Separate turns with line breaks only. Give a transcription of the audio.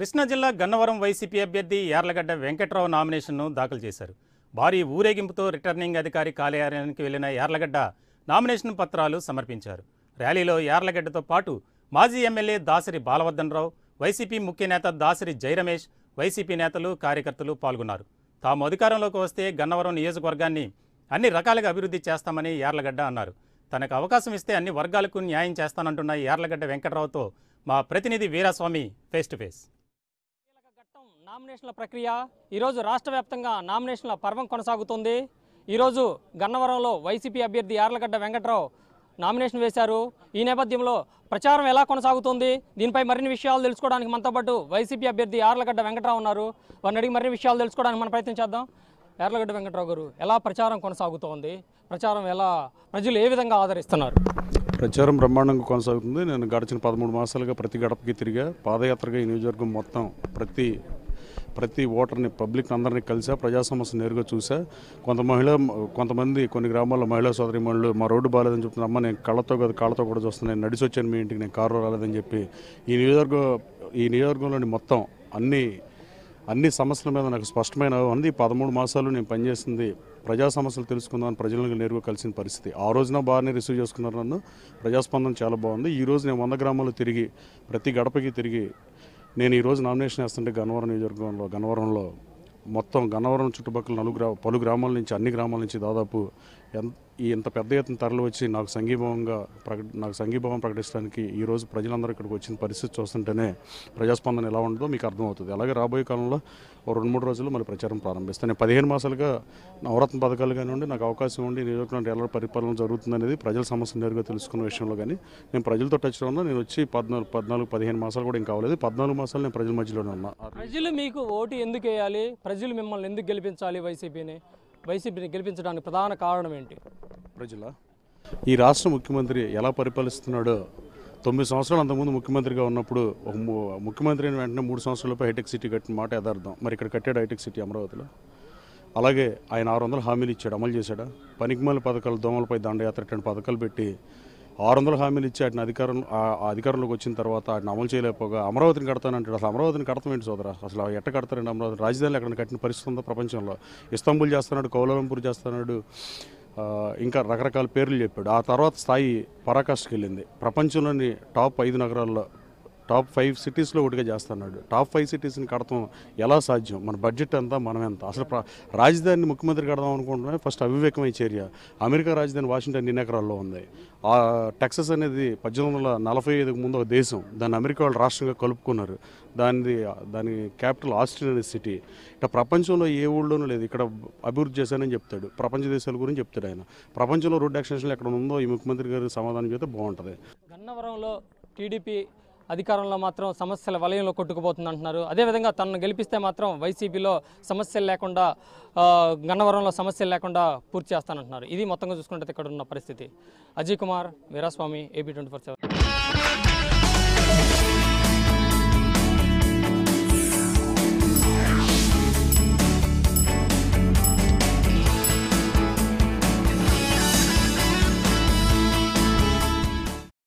కృష్ణా జిల్లా గన్నవరం వైసీపీ అభ్యర్థి యార్లగడ్డ వెంకట్రావు నామినేషన్ను దాఖలు చేశారు భారీ ఊరేగింపుతో రిటర్నింగ్ అధికారి కార్యాలయానికి వెళ్లిన యార్లగడ్డ నామినేషన్ పత్రాలు సమర్పించారు ర్యాలీలో యార్లగడ్డతో పాటు మాజీ ఎమ్మెల్యే దాసరి బాలవర్ధనరావు వైసీపీ ముఖ్య నేత దాసరి జయరమేష్ వైసీపీ నేతలు కార్యకర్తలు పాల్గొన్నారు తాము అధికారంలోకి వస్తే గన్నవరం నియోజకవర్గాన్ని అన్ని రకాలుగా అభివృద్ధి చేస్తామని యార్లగడ్డ అన్నారు తనకు అవకాశం ఇస్తే అన్ని వర్గాలకు న్యాయం చేస్తానంటున్న యార్లగడ్డ వెంకట్రావుతో మా ప్రతినిధి వీరాస్వామి ఫేస్ టు ఫేస్
కీలక ఘట్టం నామినేషన్ల ప్రక్రియ ఈరోజు రాష్ట్ర వ్యాప్తంగా నామినేషన్ల పర్వం కొనసాగుతుంది ఈరోజు గన్నవరంలో వైసీపీ అభ్యర్థి యార్లగడ్డ వెంకట్రావు నామినేషన్ వేశారు ఈ నేపథ్యంలో ప్రచారం ఎలా కొనసాగుతుంది దీనిపై మరిన్ని విషయాలు తెలుసుకోవడానికి మనతో పాటు వైసీపీ అభ్యర్థి యార్లగడ్డ వెంకట్రావు ఉన్నారు వారిని అడిగి మరిన్ని విషయాలు తెలుసుకోవడానికి మనం ప్రయత్నం చేద్దాం యార్లగడ్డ వెంకట్రావు గారు ఎలా ప్రచారం కొనసాగుతోంది ప్రచారం ఎలా ప్రజలు ఏ విధంగా ఆదరిస్తున్నారు
ప్రచారం బ్రహ్మాండంగా కొనసాగుతుంది నేను గడిచిన పదమూడు మాసాలుగా ప్రతి గడపకి తిరిగా పాదయాత్రగా ఈ నియోజకవర్గం మొత్తం ప్రతి ప్రతి ఓటర్ని పబ్లిక్ అందరినీ కలిసా ప్రజా సమస్య నేరుగా చూసా కొంత మహిళ కొంతమంది కొన్ని గ్రామాల్లో మహిళా సోదరి మహిళలు మా రోడ్డు బాగాలేదని చెప్తున్నా అమ్మ నేను కళ్ళతో కాదు కాళ్ళతో కూడా చూస్తున్నాను నేను నడిచి వచ్చాను మీ ఇంటికి నేను కారు రాలేదని చెప్పి ఈ నియోజకవర్గం ఈ నియోజకవర్గంలోని మొత్తం అన్ని అన్ని సమస్యల మీద నాకు స్పష్టమైన ఉంది ఈ పదమూడు మాసాలు నేను పనిచేసింది ప్రజా సమస్యలు తెలుసుకుందామని ప్రజలను నేరుగా కలిసిన పరిస్థితి ఆ రోజున బాగానే రిసీవ్ చేసుకున్నారు నన్ను ప్రజాస్పందన చాలా బాగుంది ఈ రోజు నేను వంద గ్రామాలు తిరిగి ప్రతి గడపకి తిరిగి నేను ఈ రోజు నామినేషన్ వేస్తుంటే గన్నవరం నియోజకవర్గంలో గన్నవరంలో మొత్తం గన్నవరం చుట్టుపక్కల నలుగు గ్రా పలు గ్రామాల నుంచి అన్ని గ్రామాల నుంచి దాదాపు ఎంత ఈ ఇంత పెద్ద ఎత్తున తరలి వచ్చి నాకు సంఘీభావంగా ప్రకటి నాకు సంఘీభావం ప్రకటించడానికి ఈ రోజు ప్రజలందరూ ఇక్కడికి వచ్చిన పరిస్థితి చూస్తుంటేనే ప్రజాస్పందన ఎలా ఉంటుందో మీకు అర్థమవుతుంది అలాగే రాబోయే కాలంలో ఓ రెండు మూడు రోజుల్లో మళ్ళీ ప్రచారం ప్రారంభిస్తాను నేను పదిహేను మాసాలుగా నవరత్న పథకాలు కానివ్వండి నాకు అవకాశం ఉండి నియోజకవర్గం ఎలా పరిపాలన జరుగుతుందనేది ప్రజల సమస్య నేరుగా తెలుసుకున్న విషయంలో కానీ నేను ప్రజలతో టచ్లో ఉన్నా నేను వచ్చి పద్నాలుగు పద్నాలుగు పదిహేను మాసాలు కూడా ఇంకా అవ్వలేదు పద్నాలుగు మాసాలు నేను ప్రజల మధ్యలోనే ఉన్నా
ప్రజలు మీకు ఓటు ఎందుకు వేయాలి ప్రజలు మిమ్మల్ని ఎందుకు గెలిపించాలి వైసీపీని వైసీపీని గెలిపించడానికి ప్రధాన కారణం ఏంటి
ప్రజల ఈ రాష్ట్ర ముఖ్యమంత్రి ఎలా పరిపాలిస్తున్నాడో తొమ్మిది సంవత్సరాలు అంతకుముందు ముఖ్యమంత్రిగా ఉన్నప్పుడు ఒక ము- ముఖ్యమంత్రి అయిన వెంటనే మూడు సంవత్సరాలపై హైటెక్ సిటీ కట్టిన మాట యథార్థం మరి ఇక్కడ కట్టాడు హైటెక్ సిటీ అమరావతిలో అలాగే ఆయన ఆరు వందల హామీలు ఇచ్చాడు అమలు చేశాడా పనికిమాల పథకాలు దోమలపై దండయాత్ర ఇట్లాంటి పథకాలు పెట్టి ఆరు వందల హామీలు ఇచ్చి వాటిని అధికారం ఆ ఆ అధికారంలోకి వచ్చిన తర్వాత వాటిని అమలు చేయలేకపోగా అమరావతిని కడతానంటాడు అసలు అమరావతిని కడతాం ఏంటి సోదరా అసలు ఎట్ట కడతారండి అమరావతి రాజధానిలో ఎక్కడ కట్టిన పరిస్థితి ఉందో ప్రపంచంలో ఇస్తాంబుల్ చేస్తున్నాడు కౌలాలంపూర్ చేస్తున్నాడు ఆ, ఇంకా రకరకాల పేర్లు చెప్పాడు ఆ తర్వాత స్థాయి పరాకాష్ఠకి వెళ్ళింది ప్రపంచంలోని టాప్ ఐదు నగరాల్లో టాప్ ఫైవ్ సిటీస్లో ఒకటిగా చేస్తున్నాడు టాప్ ఫైవ్ సిటీస్ని కడతాం ఎలా సాధ్యం మన బడ్జెట్ ఎంత మనం ఎంత అసలు ప్ర- రాజధానిని ముఖ్యమంత్రి కడదాం అనుకుంటున్నా ఫస్ట్ అవివేకమైన చర్య అమెరికా రాజధాని వాషింగ్టన్ ఎన్ని ఎకరాల్లో ఉంది ఆ టెక్సస్ అనేది పద్దెనిమిది వందల నలభై ఐదుకు ముందు ఒక దేశం దాన్ని అమెరికా వాళ్ళు రాష్ట్రంగా కలుపుకున్నారు దానిది దాని క్యాపిటల్ ఆస్టిన్ అనే సిటీ ఇట్లా ప్రపంచంలో ఏ ఊళ్ళోనూ లేదు ఇక్కడ అభివృద్ధి చేశానని చెప్తాడు ప్రపంచ దేశాల గురించి చెప్తాడు ఆయన ప్రపంచంలో రోడ్ ఎక్స్టెన్షన్ ఎక్కడ ఉందో ఈ ముఖ్యమంత్రి గారు సమాధానం చెప్తే బాగుంటుంది
గన్నవరంలో టీడీపీ అధికారంలో మాత్రం సమస్యల వలయంలో కొట్టుకుపోతుంది అంటున్నారు అదేవిధంగా తనను గెలిపిస్తే మాత్రం వైసీపీలో సమస్యలు లేకుండా ఆ, గన్నవరంలో సమస్యలు లేకుండా పూర్తి చేస్తానంటున్నారు ఇది మొత్తంగా చూసుకుంటే ఇక్కడ ఉన్న పరిస్థితి Ajay Kumar Veeraswamy AP twenty four seven